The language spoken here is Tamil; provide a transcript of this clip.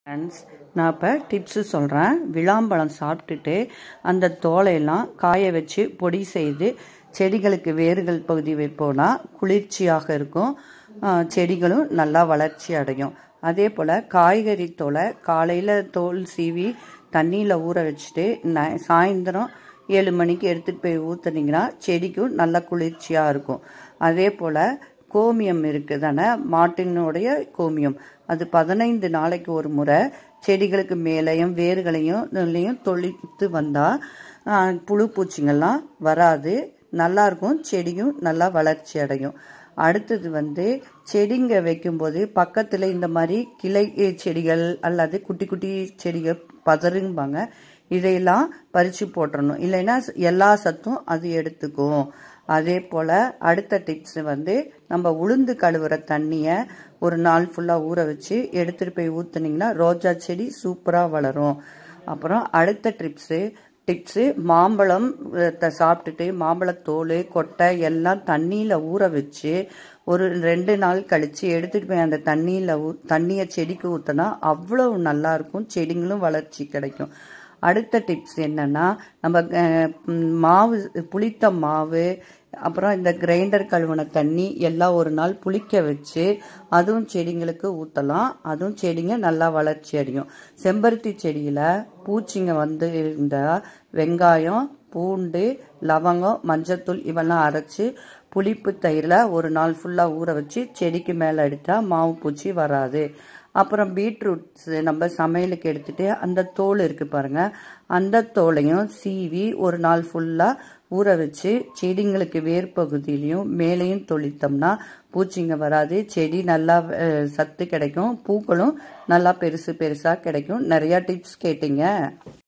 ஃப்ரெண்ட்ஸ் நான் இப்போ டிப்ஸு சொல்கிறேன் விளாம்பழம் சாப்பிட்டுட்டு அந்த தோலையெல்லாம் காய வச்சு பொடி செய்து செடிகளுக்கு வேர்கள் பகுதி வைப்போனா குளிர்ச்சியாக இருக்கும் ஆ, செடிகளும் நல்லா வளர்ச்சி அடையும் அதே போல் காய்கறி தோலை காலையில் தோல் சீவி தண்ணியில் ஊற வச்சுட்டு ந சாயந்தரம் ஏழு மணிக்கு எடுத்துகிட்டு போய் ஊற்றுனீங்கன்னா செடிக்கும் நல்லா குளிர்ச்சியாக இருக்கும் அதே போல் கோமியம் இருக்குது தானே மாட்டினுடைய கோமியம் அது பதினைந்து நாளைக்கு ஒரு முறை செடிகளுக்கு மேலேயும் வேர்களையும் இதுலையும் தொளித்து வந்தால் புழு பூச்சிங்கள்லாம் வராது நல்லா இருக்கும் செடியும் நல்லா வளர்ச்சி அடையும் அடுத்தது வந்து செடிங்க வைக்கும்போது பக்கத்தில் இந்த மாதிரி கிளை செடிகள் அல்லது குட்டி குட்டி செடிகள் பதறும்பாங்க இதையெல்லாம் பறித்து போட்டுறணும் இல்லைன்னா எல்லா சத்தும் அது எடுத்துக்கும் அதே போல் அடுத்த டிப்ஸ் வந்து நம்ம உளுந்து கழுவுற தண்ணியை ஒரு நாள் ஃபுல்லாக ஊற வச்சு எடுத்துகிட்டு போய் ஊற்றுனீங்கன்னா ரோஜா செடி சூப்பராக வளரும் அப்புறம் அடுத்த டிப்ஸு டிப்ஸு மாம்பழம் அஹ், சாப்பிட்டுட்டு மாம்பழத்தோல் கொட்டை எல்லாம் தண்ணியில் ஊற வச்சு ஒரு ரெண்டு நாள் கழித்து எடுத்துகிட்டு போய் அந்த தண்ணியில் ஊ தண்ணியை செடிக்கு ஊற்றினா அவ்வளோ நல்லா இருக்கும் செடிங்களும் வளர்ச்சி கிடைக்கும் அடுத்த டிப்ஸ் என்னன்னா நம்ம அஹ், ம், மாவு புளித்த மாவு அப்புறம் இந்த கிரைண்டர் கழுவின தண்ணி எல்லாம் ஒரு நாள் புளிக்க வச்சு அதுவும் செடிங்களுக்கு ஊற்றலாம் அதுவும் செடிங்க நல்லா வளர்ச்சி அடையும் செம்பருத்தி செடியில் பூச்சிங்க வந்து இருந்தால் வெங்காயம் பூண்டு லவங்கம் மஞ்சத்தூள் இவெல்லாம் அரைச்சி புளிப்பு தயிரில் ஒரு நாள் ஃபுல்லாக ஊற வச்சு செடிக்கு மேலே எடுத்தால் மாவு பூச்சி வராது அப்புறம் பீட்ரூட்ஸ் நம்ம சமையலுக்கு எடுத்துட்டு அந்த தோல் இருக்கு பாருங்க அந்த தோலையும் சீவி ஒரு நாள் ஃபுல்லாக ஊற வச்சு செடிங்களுக்கு வேர் பகுதியிலையும் மேலேயும் தொளித்தோம்னா பூச்சிங்க வராது செடி நல்லா அஹ், சத்து கிடைக்கும் பூக்களும் நல்லா பெருசு பெருசாக கிடைக்கும் நிறையா டிப்ஸ் கேட்டீங்க